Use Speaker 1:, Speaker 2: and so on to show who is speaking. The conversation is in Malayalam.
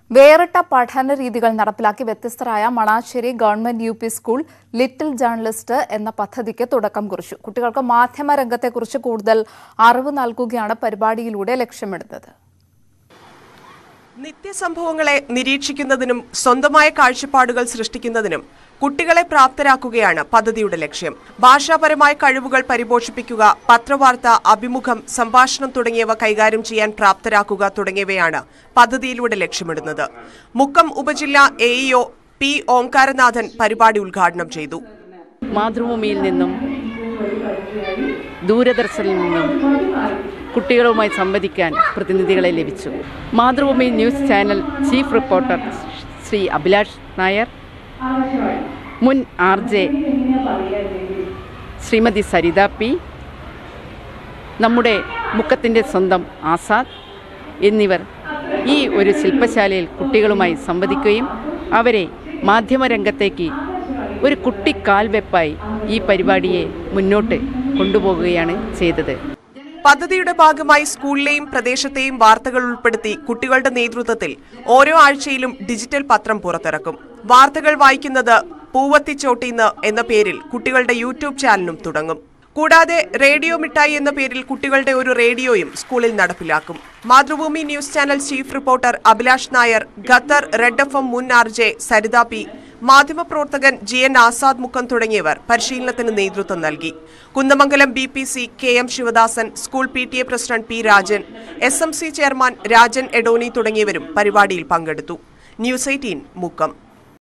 Speaker 1: വേറിട്ട പഠന രീതികൾ നടപ്പിലാക്കി വ്യത്യസ്തരായ Manassery government U P school little journalist എന്ന പദ്ധതിക്ക് തുടക്കം കുറിച്ചു കുട്ടികൾക്ക് മാധ്യമ രംഗത്തെക്കുറിച്ച് കൂടുതൽ അറിവ് നൽകുകയാണ് പരിപാടിയിലൂടെ ലക്ഷ്യമിടുന്നത്
Speaker 2: നിത്യസംഭവങ്ങളെ നിരീക്ഷിക്കുന്നതിനും സ്വന്തമായ കാഴ്ചപ്പാടുകൾ സൃഷ്ടിക്കുന്നതിനും കുട്ടികളെ പ്രാപ്തരാക്കുകയാണ് പദ്ധതിയുടെ ലക്ഷ്യം ഭാഷാപരമായ കഴിവുകൾ പരിപോഷിപ്പിക്കുക പത്രവാർത്ത അഭിമുഖം സംഭാഷണം തുടങ്ങിയവ കൈകാര്യം ചെയ്യാൻ പ്രാപ്തരാക്കുക തുടങ്ങിയവയാണ് പദ്ധതിയിലൂടെ ലക്ഷ്യമിടുന്നത് മുക്കം ഉപജില്ല എഇഒ പി ഓംകാരനാഥൻ പരിപാടി ഉദ്ഘാടനം ചെയ്തു
Speaker 3: മാതൃഭൂമിയിൽ നിന്നും ദൂരദർശനിൽ നിന്നും കുട്ടികളുമായി സംവദിക്കാൻ പ്രതിനിധികളെ ലഭിച്ചു Mathrubhumi news channel chief reporter Shri Abhilash Nair മുൻ R J Shrimati Saritha P നമ്മുടെ മുക്കത്തിൻ്റെ സ്വന്തം ആസാദ് എന്നിവർ ഈ ഒരു ശില്പശാലയിൽ കുട്ടികളുമായി സംവദിക്കുകയും അവരെ മാധ്യമരംഗത്തേക്ക് ഒരു കുട്ടി കാൽവെപ്പായി ഈ പരിപാടിയെ മുന്നോട്ട് കൊണ്ടുപോകുകയാണ് ചെയ്തത്
Speaker 2: പദ്ധതിയുടെ ഭാഗമായി സ്കൂളിലെയും പ്രദേശത്തെയും വാർത്തകൾ ഉൾപ്പെടുത്തി കുട്ടികളുടെ നേതൃത്വത്തിൽ ഓരോ ആഴ്ചയിലും ഡിജിറ്റൽ പത്രം പുറത്തിറക്കും വാർത്തകൾ വായിക്കുന്നത് പൂവത്തിച്ചോട്ടീന്ന് എന്ന പേരിൽ കുട്ടികളുടെ യൂട്യൂബ് ചാനലും തുടങ്ങും കൂടാതെ റേഡിയോ മിഠായി എന്ന പേരിൽ കുട്ടികളുടെ ഒരു റേഡിയോയും സ്കൂളിൽ നടപ്പിലാക്കും Mathrubhumi news channel chief reporter Abhilash Nair Qatar red F M മുൻ ആർ ജെ സരിത പി മാധ്യമപ്രവർത്തകൻ ജി എൻ ആസാദ് മുക്കം തുടങ്ങിയവർ പരിശീലനത്തിന് നേതൃത്വം നൽകി Kunnamangalam B P C K M Sivadasan school P T A president P Rajan S M C chairman Rajan എഡോനി തുടങ്ങിയവരും പരിപാടിയിൽ പങ്കെടുത്തു ന്യൂസ് എയ്റ്റീൻ മുക്കം